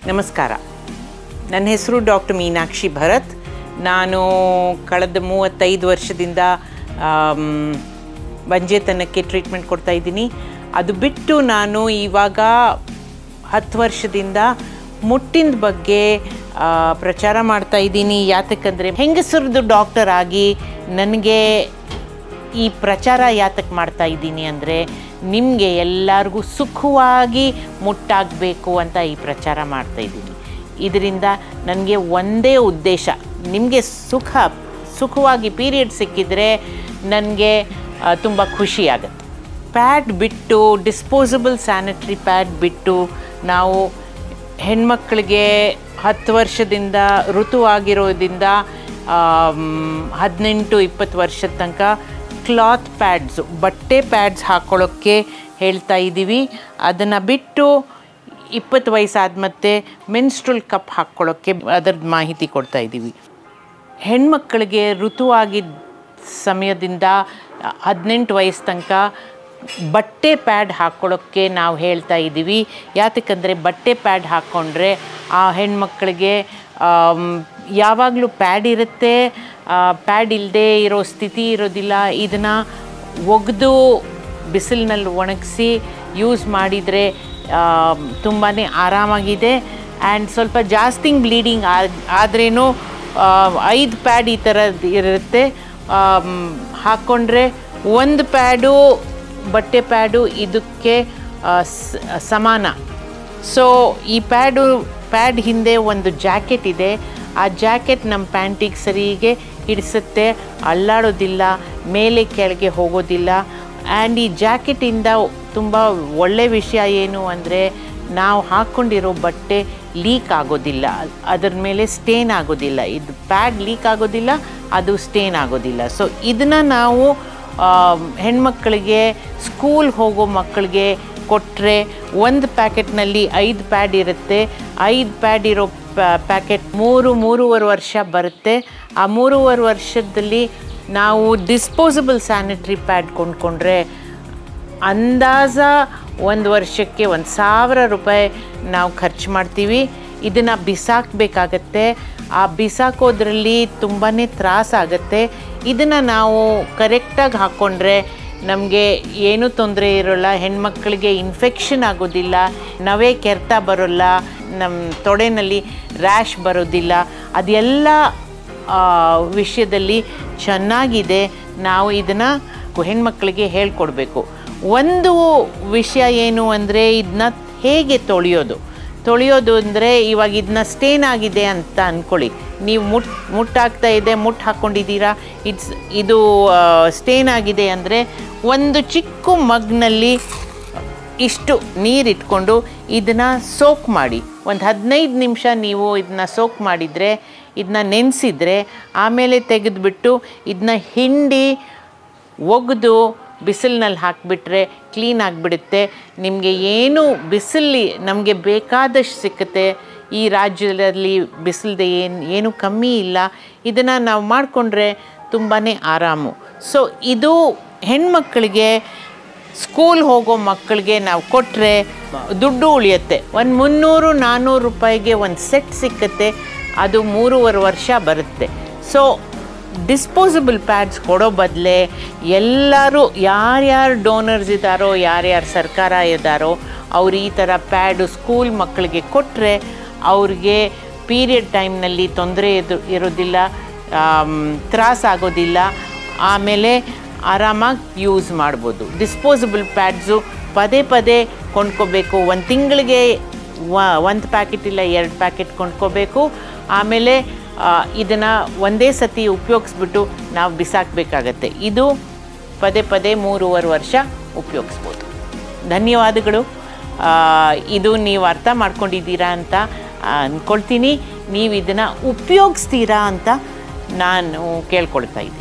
ನಮಸ್ಕಾರ ನನ್ನ ಹೆಸರು ಡಾಕ್ಟರ್ ಮೀನಾಕ್ಷಿ ಭರತ್ ನಾನು ಕಳೆದ ಮೂವತ್ತೈದು ವರ್ಷದಿಂದ ಆಮ್, ಬಂಜೆತನಕ್ಕೆ ಟ್ರೀಟ್ಮೆಂಟ್ ಕೊಡ್ತಾ ಇದ್ದೀನಿ ಅದು ಬಿಟ್ಟು ನಾನು ಇವಾಗ ಹತ್ತು ವರ್ಷದಿಂದ ಮುಟ್ಟಿನ ಬಗ್ಗೆ ಆ, ಪ್ರಚಾರ ಮಾಡ್ತಾ ಇದ್ದೀನಿ ಯಾತಕ್ಕಂದರೆ ಹೆಂಗಸರದು ಡಾಕ್ಟರ್ ಆಗಿ ನನಗೆ ಈ ಪ್ರಚಾರ ಯಾತಕ್ಕೆ ಮಾಡ್ತಾ ಇದ್ದೀನಿ ಅಂದರೆ ನಿಮಗೆ ಎಲ್ಲರಿಗೂ ಸುಖವಾಗಿ ಮುಟ್ಟಾಗಬೇಕು ಅಂತ ಈ ಪ್ರಚಾರ ಮಾಡ್ತಾ ಇದ್ದೀನಿ ಇದರಿಂದ ನನಗೆ ಒಂದೇ ಉದ್ದೇಶ ನಿಮಗೆ ಸುಖ ಸುಖವಾಗಿ ಪೀರಿಯಡ್ ಸಿಕ್ಕಿದರೆ ನನಗೆ ತುಂಬ ಖುಷಿ ಆಗುತ್ತೆ ಪ್ಯಾಡ್ ಬಿಟ್ಟು ಡಿಸ್ಪೋಸಬಲ್ ಸ್ಯಾನಿಟ್ರಿ ಪ್ಯಾಡ್ ಬಿಟ್ಟು ನಾವು ಹೆಣ್ಮಕ್ಳಿಗೆ ಹತ್ತು ವರ್ಷದಿಂದ ಋತುವಾಗಿರೋದ್ರಿಂದ ಹದಿನೆಂಟು ಇಪ್ಪತ್ತು ವರ್ಷದ ತನಕ ಕ್ಲಾತ್ ಪ್ಯಾಡ್ಸು ಬಟ್ಟೆ ಪ್ಯಾಡ್ಸ್ ಹಾಕ್ಕೊಳ್ಳೋಕ್ಕೆ ಹೇಳ್ತಾ ಇದ್ದೀವಿ ಅದನ್ನು ಬಿಟ್ಟು ಇಪ್ಪತ್ತು ವಯಸ್ಸಾದ ಮತ್ತೆ ಮೆನ್ಸ್ಟ್ರಲ್ ಕಪ್ ಹಾಕ್ಕೊಳ್ಳೋಕ್ಕೆ ಅದರದ್ದು ಮಾಹಿತಿ ಕೊಡ್ತಾ ಇದ್ದೀವಿ ಹೆಣ್ಮಕ್ಕಳಿಗೆ ಋತುವಾಗಿದ್ದ ಸಮಯದಿಂದ ಹದಿನೆಂಟು ವಯಸ್ಸು ತನಕ ಬಟ್ಟೆ ಪ್ಯಾಡ್ ಹಾಕ್ಕೊಳ್ಳೋಕ್ಕೆ ನಾವು ಹೇಳ್ತಾ ಇದ್ದೀವಿ ಯಾತಕ್ಕಂದರೆ ಬಟ್ಟೆ ಪ್ಯಾಡ್ ಹಾಕ್ಕೊಂಡ್ರೆ ಆ ಹೆಣ್ಮಕ್ಳಿಗೆ ಯಾವಾಗಲೂ ಪ್ಯಾಡ್ ಇರುತ್ತೆ ಪ್ಯಾಡ್ ಇಲ್ಲದೆ ಇರೋ ಸ್ಥಿತಿ ಇರೋದಿಲ್ಲ ಇದನ್ನು ಒಗೆದು ಬಿಸಿಲಿನಲ್ಲಿ ಒಣಗಿಸಿ ಯೂಸ್ ಮಾಡಿದರೆ ತುಂಬಾ ಆರಾಮಾಗಿದೆ ಆ್ಯಂಡ್ ಸ್ವಲ್ಪ ಜಾಸ್ತಿ ಬ್ಲೀಡಿಂಗ್ ಆದ್ರೇನು ಐದು ಪ್ಯಾಡ್ ಈ ಥರದ್ದು ಇರುತ್ತೆ ಆಮ್, ಹಾಕ್ಕೊಂಡ್ರೆ ಒಂದು ಪ್ಯಾಡು ಬಟ್ಟೆ ಪ್ಯಾಡು ಇದಕ್ಕೆ ಆ, ಸ- ಸಮಾನ ಸೊ ಈ ಪ್ಯಾಡು ಪ್ಯಾಡ್ ಹಿಂದೆ ಒಂದು ಜಾಕೆಟ್ ಇದೆ ಆ ಜಾಕೆಟ್ ನಮ್ಮ ಪ್ಯಾಂಟಿಗೆ ಸರಿಗೆ ಹಿಡಿಸುತ್ತೆ ಅಲ್ಲಾಡೋದಿಲ್ಲ ಮೇಲೆ ಕೆಳಗೆ ಹೋಗೋದಿಲ್ಲ ಆ್ಯಂಡ್ ಈ ಜಾಕೆಟಿಂದ ತುಂಬ ಒಳ್ಳೆ ವಿಷಯ ಏನು ಅಂದರೆ ನಾವು ಹಾಕ್ಕೊಂಡಿರೋ ಬಟ್ಟೆ ಲೀಕ್ ಆಗೋದಿಲ್ಲ ಅದರ ಮೇಲೆ ಸ್ಟೇನ್ ಆಗೋದಿಲ್ಲ ಇದು ಪ್ಯಾಡ್ ಲೀಕ್ ಆಗೋದಿಲ್ಲ ಅದು ಸ್ಟೇನ್ ಆಗೋದಿಲ್ಲ ಸೊ ಇದನ್ನು ನಾವು ಆ, ಹೆಣ್ಮಕ್ಳಿಗೆ ಸ್ಕೂಲ್ ಹೋಗೋ ಮಕ್ಕಳಿಗೆ ಕೊಟ್ಟರೆ ಒಂದು ಪ್ಯಾಕೆಟ್ನಲ್ಲಿ ಐದು ಪ್ಯಾಡ್ ಇರುತ್ತೆ ಐದು ಪ್ಯಾಡ್ ಇರೋ ಪ್ಯಾಕೆಟ್ ಮೂರು ಮೂರುವರೆ ವರ್ಷ ಬರುತ್ತೆ ಆ ಮೂರುವರೆ ವರ್ಷದಲ್ಲಿ ನಾವು ಡಿಸ್ಪೋಸಬಲ್ ಸ್ಯಾನಿಟ್ರಿ ಪ್ಯಾಡ್ ಕೊಂಡ್ಕೊಂಡ್ರೆ ಅಂದಾಜ ಒಂದು ವರ್ಷಕ್ಕೆ ಒಂದು ಸಾವಿರ ರೂಪಾಯಿ ನಾವು ಖರ್ಚು ಮಾಡ್ತೀವಿ ಇದನ್ನು ಬಿಸಾಕಬೇಕಾಗತ್ತೆ ಆ ಬಿಸಾಕೋದ್ರಲ್ಲಿ ತುಂಬಾ ತ್ರಾಸಾಗತ್ತೆ ಇದನ್ನು ನಾವು ಕರೆಕ್ಟಾಗಿ ಹಾಕ್ಕೊಂಡ್ರೆ ನಮಗೆ ಏನೂ ತೊಂದರೆ ಇರೋಲ್ಲ ಹೆಣ್ಮಕ್ಳಿಗೆ ಇನ್ಫೆಕ್ಷನ್ ಆಗೋದಿಲ್ಲ ನವೆ ಕೆರೆತ ಬರೋಲ್ಲ ನಮ್ಮ ತೊಡೆನಲ್ಲಿ ರ್ಯಾಶ್ ಬರೋದಿಲ್ಲ ಅದೆಲ್ಲ ಆ, ವಿಷಯದಲ್ಲಿ ಚೆನ್ನಾಗಿದೆ ನಾವು ಇದನ್ನು ಹೆಣ್ಮಕ್ಳಿಗೆ ಹೇಳ್ಕೊಡ್ಬೇಕು ಒಂದು ವಿಷಯ ಏನು ಅಂದರೆ ಇದನ್ನ ಹೇಗೆ ತೊಳೆಯೋದು ತೊಳೆಯೋದು ಅಂದರೆ ಇವಾಗ ಇದನ್ನ ಸ್ಟೇನ್ ಆಗಿದೆ ಅಂತ ಅಂದ್ಕೊಳ್ಳಿ ನೀವು ಮುಟ್ ಮುಟ್ಟಾಗ್ತಾ ಇದೆ ಮುಟ್ಟು ಹಾಕ್ಕೊಂಡಿದ್ದೀರಾ ಇಟ್ಸ್ ಇದು ಸ್ಟೇನ್ ಆಗಿದೆ ಅಂದರೆ ಒಂದು ಚಿಕ್ಕ ಮಗ್ನಲ್ಲಿ ಇಷ್ಟು ನೀರಿಟ್ಕೊಂಡು ಇದನ್ನು ಸೋಕ್ ಮಾಡಿ ಒಂದು ಹದಿನೈದು ನಿಮಿಷ ನೀವು ಇದನ್ನ ಸೋಕ್ ಮಾಡಿದರೆ ಇದನ್ನ ನೆನೆಸಿದ್ರೆ ಆಮೇಲೆ ತೆಗೆದುಬಿಟ್ಟು ಇದನ್ನ ಹಿಂಡಿ ಒಗೆದು ಬಿಸಿಲಿನಲ್ಲಿ ಹಾಕಿಬಿಟ್ರೆ ಕ್ಲೀನ್ ಆಗಿಬಿಡುತ್ತೆ ನಿಮಗೆ ಏನು ಬಿಸಿಲಿ ನಮಗೆ ಬೇಕಾದಷ್ಟು ಸಿಕ್ಕುತ್ತೆ ಈ ರಾಜ್ಯದಲ್ಲಿ ಬಿಸಿಲ್ದೆ ಏನು ಏನು ಕಮ್ಮಿ ಇಲ್ಲ ಇದನ್ನು ನಾವು ಮಾಡಿಕೊಂಡ್ರೆ ತುಂಬಾ ಆರಾಮು ಸೊ ಇದು ಹೆಣ್ಮಕ್ಳಿಗೆ ಸ್ಕೂಲ್ ಹೋಗೋ ಮಕ್ಕಳಿಗೆ ನಾವು ಕೊಟ್ಟರೆ ದುಡ್ಡು ಉಳಿಯುತ್ತೆ ಒಂದು ಮುನ್ನೂರು ನಾನ್ನೂರು ರೂಪಾಯಿಗೆ ಒಂದು ಸೆಟ್ ಸಿಕ್ಕತ್ತೆ ಅದು ಮೂರುವರೆ ವರ್ಷ ಬರುತ್ತೆ ಸೊ ಡಿಸ್ಪೋಸಬಲ್ ಪ್ಯಾಡ್ಸ್ ಕೊಡೋ ಬದಲೇ ಎಲ್ಲರೂ ಯಾರ್ಯಾರು ಡೋನರ್ಸ್ ಇದ್ದಾರೋ ಯಾರ್ಯಾರು ಸರ್ಕಾರ ಇದ್ದಾರೋ ಅವ್ರು ಈ ಥರ ಪ್ಯಾಡು ಸ್ಕೂಲ್ ಮಕ್ಕಳಿಗೆ ಕೊಟ್ಟರೆ ಅವ್ರಿಗೆ ಪೀರಿಯಡ್ ಟೈಮ್ನಲ್ಲಿ ತೊಂದರೆ ಇದು ಇರೋದಿಲ್ಲ ತ್ರಾಸಾಗೋದಿಲ್ಲ ಆಮೇಲೆ ಆರಾಮಾಗಿ ಯೂಸ್ ಮಾಡ್ಬೋದು ಡಿಸ್ಪೋಸಬಲ್ ಪ್ಯಾಡ್ಸು ಪದೇ ಪದೇ ಕೊಂಡ್ಕೋಬೇಕು ಒಂದು ತಿಂಗಳಿಗೆ ಒಂದು ಪ್ಯಾಕೆಟ್ ಇಲ್ಲ ಎರಡು ಪ್ಯಾಕೆಟ್ ಕೊಂಡ್ಕೋಬೇಕು ಆಮೇಲೆ ಇದನ್ನು ಒಂದೇ ಸತಿ ಉಪಯೋಗಿಸ್ಬಿಟ್ಟು ನಾವು ಬಿಸಾಕಬೇಕಾಗತ್ತೆ ಇದು ಪದೇ ಪದೇ ಮೂರುವರೆ ವರ್ಷ ಉಪಯೋಗಿಸ್ಬೋದು ಧನ್ಯವಾದಗಳು ಆ, ಇದು ನೀವು ಅರ್ಥ ಮಾಡ್ಕೊಂಡಿದ್ದೀರಾ ಅಂತ ಅಂದ್ಕೊಳ್ತೀನಿ ನೀವು ಇದನ್ನು ಉಪಯೋಗಿಸ್ತೀರಾ ಅಂತ ನಾನು ಕೇಳ್ಕೊಳ್ತಾ ಇದ್ದೀನಿ